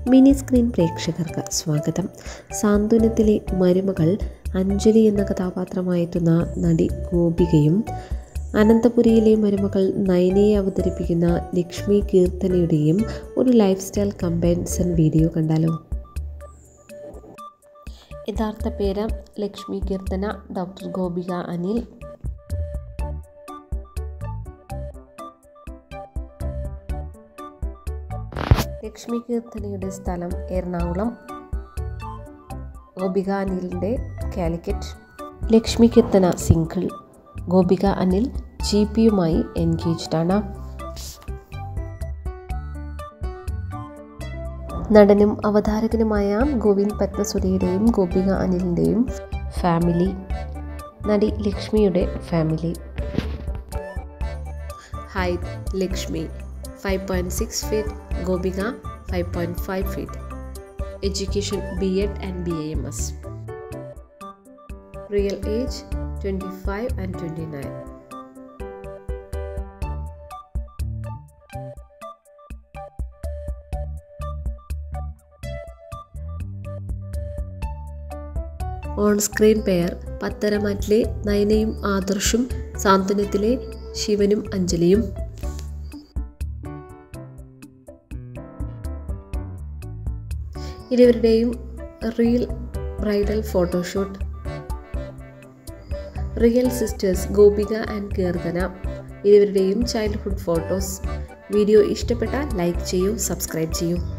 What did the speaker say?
mini screen പ്രേക്ഷകർക്ക് സ്വാഗതം സാന്ത്വനത്തിലെ മരുമകൾ അഞ്ജലി എന്ന കഥാപാത്രമായെത്തുന്ന നടി ഗോപികയും അനന്തപുരിയിലെ മരുമകൾ നയനയെ അവതരിപ്പിക്കുന്ന ലക്ഷ്മി കീർത്തനയുടെയും ഒരു ലൈഫ് സ്റ്റൈൽ കമ്പാരിസൺ വീഡിയോ കണ്ടാലോ യഥാർത്ഥ പേര് ലക്ഷ്മി കീർത്തന ഡോക്ടർ ഗോപിക അനിൽ ലക്ഷ്മി കീർത്തനയുടെ സ്ഥലം എറണാകുളം ഗോപിക അനിലിൻ്റെ Calicut Lakshmi Keerthana single Gopika Anil G പിയുമായി എൻഗേജ്ഡ് ആണ് നടനും അവതാരകനുമായ ഗോവിന്ദ് പത്മസുരയുടെയും ഗോപിക അനിലിൻ്റെയും ഫാമിലി നടി ലക്ഷ്മിയുടെ family height Lakshmi five point six feet Gopika five point five feet education B Ed and B A M S real age twenty five and twenty nine on screen pair പത്തരമാറ്റിലെ നയനയും ആദർശും സാന്ത്വനത്തിലെ ശിവനും അഞ്ജലിയും ഇരുവരുടെയും real bridal photoshoot real sisters Gopika and Keerthana ഇരുവരുടെയും childhood photos video ഇഷ്ടപ്പെട്ടാൽ like ചെയ്യൂ subscribe ചെയ്യൂ